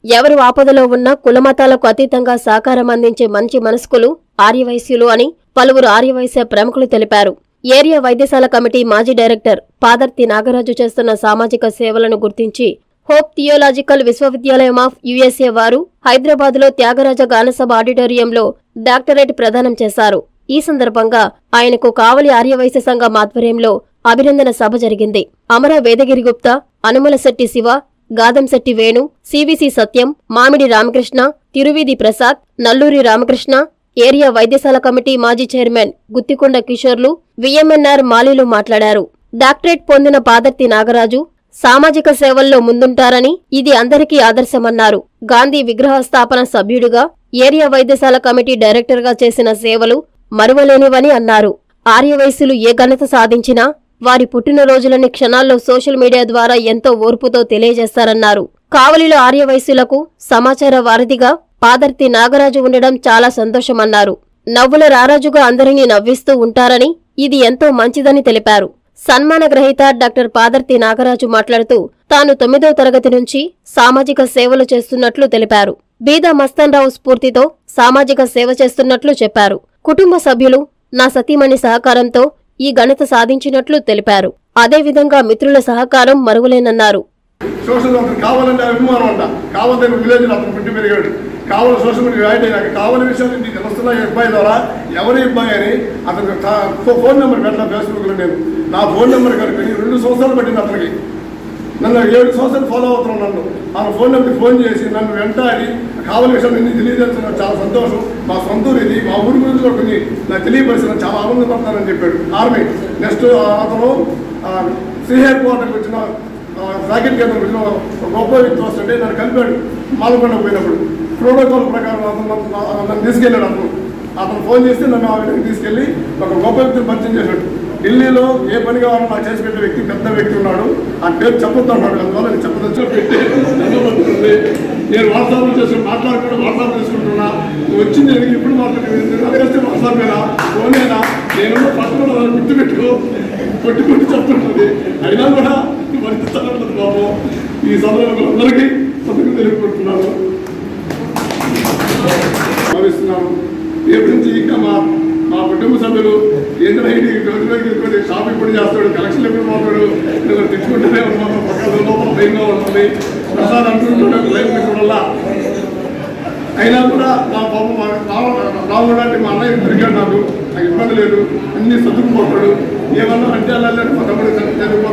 ఎవరు ఆపదలో ఉన్నా కులమతాలకు అతీతంగా సహకారం అందించే మంచి మనస్కులు ఆర్యవైశ్యులు అని పలువురు ఆర్యవైశ్య ప్రముఖులు తెలిపారు ఏరియా వైద్యశాల కమిటీ మాజీ డైరెక్టర్ పాదర్తి నాగరాజు చేస్తున్న సామాజిక సేవలను గుర్తించి హోప్ థియోలాజికల్ విశ్వవిద్యాలయం ఆఫ్ యుఎస్ఏ వారు హైదరాబాద్లో త్యాగరాజ గానసభ ఆడిటోరియంలో డాక్టరేట్ ప్రదానం చేశారు ఈ సందర్భంగా ఆయనకు కావలి ఆర్యవైశ్య సంఘం ఆధ్వర్యంలో అభినందన సభ జరిగింది అమర వేదగిరి గుప్తా అనుమలశెట్టి శివ గాదంశెట్టి వేణు సివిసి సత్యం మామిడి రామకృష్ణ తిరువీధి ప్రసాద్ నల్లూరి రామకృష్ణ ఏరియా వైద్యశాల కమిటీ మాజీ చైర్మన్ గుత్తికొండ కిషోర్లు విఎంఎన్ఆర్ మాలీలు మాట్లాడారు డాక్టరేట్ పొందిన పాదర్తి నాగరాజు సామాజిక సేవల్లో ముందుంటారని ఇది అందరికీ ఆదర్శమన్నారు గాంధీ విగ్రహ స్థాపన సభ్యుడిగా ఏరియా వైద్యశాల కమిటీ డైరెక్టర్గా చేసిన సేవలు మరువలేనివని అన్నారు ఆర్యవయస్సులు ఏ ఘనత సాధించినా వారి పుట్టినరోజులని క్షణాల్లో సోషల్ మీడియా ద్వారా ఎంతో ఓర్పుతో తెలియజేస్తారన్నారు కావలిలో ఆర్యవయస్సులకు సమాచార వారధిగా పాదర్తి నాగరాజు ఉండడం చాలా సంతోషమన్నారు నవ్వుల రారాజుగా అందరినీ నవ్విస్తూ ఉంటారని ఇది ఎంతో మంచిదని తెలిపారు సన్మాన గ్రహీత డాక్టర్ పాదర్తి నాగరాజు మాట్లాడుతూ తాను తొమ్మిదో తరగతి నుంచి సామాజిక సేవలు చేస్తున్నట్లు తెలిపారు బీద మస్తాన్రావు స్ఫూర్తితో సామాజిక సేవ చేస్తున్నట్లు చెప్పారు కుటుంబ సభ్యులు నా సతీమణి సహకారంతో ఈ ఘనత సాధించినట్లు తెలిపారు అదేవిధంగా మిత్రుల సహకారం మరువలేనన్నారు సోషల్ అతను కావాలంటే అభిమానం అంట కావాలంటే విలేజ్ అతను పుట్టి పెరిగాడు కావాలి సోషల్ మీడియా యాడ్ అయినాక కావాలని విషయాలు నీకు తెలుస్తున్న ఈ అబ్బాయి ద్వారా ఎవరి అబ్బాయి అని అతనికి తా- ఫో- ఫోన్ నెంబర్ పెట్టిన ఫేస్బుక్లో నేను నా ఫోన్ నెంబర్ కనుక్కొని రెండు సంవత్సరాలు పట్టింది అతనికి నన్ను ఏడు సంవత్సరాలు ఫాలో అవుతున్నాను నన్ను ఆ ఫోన్ నెంబర్కి ఫోన్ చేసి నన్ను వెంటాడి కావాలి విషయాలు నిన్ను తెలియజేస్తున్నా చాలా సంతోషం మా సొంత ఊరు ఇది మా ఊరి గురించి కూడా కొన్ని నాకు తెలియపరిచిన చాలా ఆనందపడతానని చెప్పాడు ఆర్మీ నెక్స్ట్ అతను శ్రీహేర్ కోటకు వచ్చిన ఆ, రాకెట్ కేంద్రం వచ్చిన ఒక గొప్ప వ్యక్తి వస్తుంటే నన్ను కలిపాడు మాలకొండ పోయినప్పుడు ప్రోటోకాల్ ప్రకారం అతను నన్ను- నన్ను తీసుకెళ్ళాడు అతను అతను ఫోన్ చేస్తే నన్ను ఆ వ్యక్తికి తీసుకెళ్ళి ఒక గొప్ప వ్యక్తిని పరిచయం చేశాడు ఢిల్లీలో ఏ పని కావాలో నాకు చేసి పెట్టే వ్యక్తి పెద్ద వ్యక్తి ఉన్నాడు ఆ పేరు చెప్పొద్దు అన్నాడు అందువల్ల నేను చెప్పదచ్చు పెట్టి నన్ను పట్టుకుంది. నేను వాట్సాప్ చేసి మాట్లాడుకుంటూ వాట్సాప్ చేసుకుంటున్నా నువ్వు వచ్చింది ఎందుకు ఇప్పుడు మాట్లాడుతుంది అదే వాట్సాప్ మీద ఫోనేనా నేను పట్టుకున్నా గుర్తు పెట్టుకో కొట్టి కొట్టి చెప్తుంటుంది అయినా కూడా వర్తిస్తానంటుంది బాబు ఈ సందర్భంలో అందరికీ పథకం తెలుపుకుంటున్నాను భావిస్తున్నాను రేపు నుంచి ఇంకా మా మా కుటుంబ సభ్యులు కేంద్ర ఐడి రోజులకి షాపింగ్ కూడా చేస్తాడు కలెక్షన్ ఎప్పుడు పోతాడు నేను తెచ్చుకుంటూనే ఉన్నాను పక్కన లోపల భయంగా ఉంటుంది ప్రసాద్ అనుకుంటున్నాడు లైఫ్ వల్ల అయినా కూడా నా పాపం రాముడు అంటే మా అన్నయ్య తిరిగాడు నాకు నాకు ఇబ్బంది లేదు అన్ని సర్దుకుపోతాడు ఏమన్నా అంటే అలా లేదు మా తమ్ముడు చనిపోతాడు